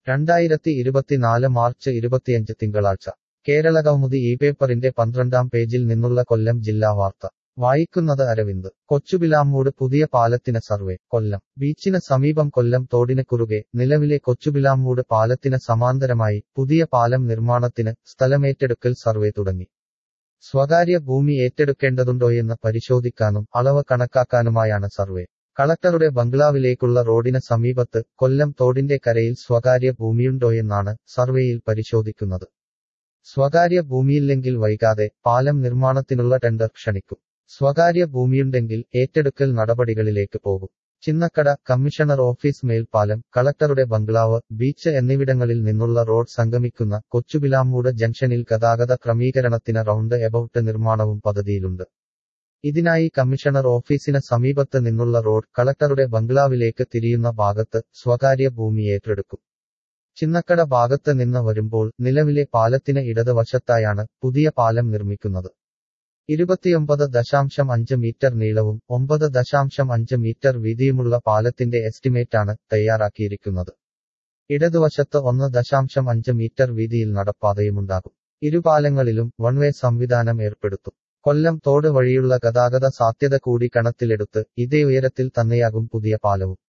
രണ്ടായിരത്തി ഇരുപത്തിനാല് മാർച്ച് ഇരുപത്തിയഞ്ച് തിങ്കളാഴ്ച കേരളകൗമുദി ഈ പേപ്പറിന്റെ പന്ത്രണ്ടാം പേജിൽ നിന്നുള്ള കൊല്ലം ജില്ലാ വാർത്ത വായിക്കുന്നത് അരവിന്ദ് കൊച്ചുപിലാമ്മൂട് പുതിയ പാലത്തിന് സർവേ കൊല്ലം ബീച്ചിന് സമീപം കൊല്ലം തോടിന് കുറുകെ നിലവിലെ കൊച്ചുപിലാമ്മൂട് പാലത്തിന് സമാന്തരമായി പുതിയ പാലം നിർമ്മാണത്തിന് സ്ഥലമേറ്റെടുക്കൽ സർവേ തുടങ്ങി സ്വകാര്യ ഭൂമി ഏറ്റെടുക്കേണ്ടതുണ്ടോയെന്ന് പരിശോധിക്കാനും അളവ് കണക്കാക്കാനുമായാണ് സർവേ കളക്ടറുടെ ബംഗ്ലാവിലേക്കുള്ള റോഡിന് സമീപത്ത് കൊല്ലം തോടിന്റെ കരയിൽ സ്വകാര്യ ഭൂമിയുണ്ടോയെന്നാണ് സർവേയിൽ പരിശോധിക്കുന്നത് സ്വകാര്യ ഭൂമിയില്ലെങ്കിൽ വൈകാതെ പാലം നിർമ്മാണത്തിനുള്ള ടെൻഡർ ക്ഷണിക്കും സ്വകാര്യ ഭൂമിയുണ്ടെങ്കിൽ ഏറ്റെടുക്കൽ നടപടികളിലേക്ക് പോകും ചിന്നക്കട കമ്മീഷണർ ഓഫീസ് മേൽപ്പാലം കളക്ടറുടെ ബംഗ്ലാവ് ബീച്ച് എന്നിവിടങ്ങളിൽ നിന്നുള്ള റോഡ് സംഗമിക്കുന്ന കൊച്ചുപിലാമ്മൂട് ജംഗ്ഷനിൽ ഗതാഗത ക്രമീകരണത്തിന് റൗണ്ട് എബൌട്ട് നിർമ്മാണവും പദ്ധതിയിലുണ്ട് ഇതിനായി കമ്മീഷണർ ഓഫീസിന് സമീപത്ത് നിന്നുള്ള റോഡ് കളക്ടറുടെ ബംഗ്ലാവിലേക്ക് തിരിയുന്ന ഭാഗത്ത് സ്വകാര്യ ഭൂമി ഏറ്റെടുക്കും ചിന്നക്കട ഭാഗത്ത് നിന്ന് വരുമ്പോൾ നിലവിലെ പാലത്തിന് ഇടതുവശത്തായാണ് പുതിയ പാലം നിർമ്മിക്കുന്നത് ഇരുപത്തിയൊമ്പത് ദശാംശം അഞ്ച് മീറ്റർ നീളവും ഒമ്പത് ദശാംശം അഞ്ച് മീറ്റർ വീതിയുമുള്ള പാലത്തിന്റെ എസ്റ്റിമേറ്റാണ് തയ്യാറാക്കിയിരിക്കുന്നത് ഇടതുവശത്ത് ഒന്ന് ദശാംശം അഞ്ച് മീറ്റർ വീതിയിൽ നടപ്പാതയുമുണ്ടാകും ഇരുപാലങ്ങളിലും വൺവേ സംവിധാനം ഏർപ്പെടുത്തും കൊല്ലം തോട് വഴിയുള്ള ഗതാഗത സാധ്യത കൂടി കണക്കിലെടുത്ത് ഇതേ ഉയരത്തിൽ തന്നെയാകും പുതിയ പാലവും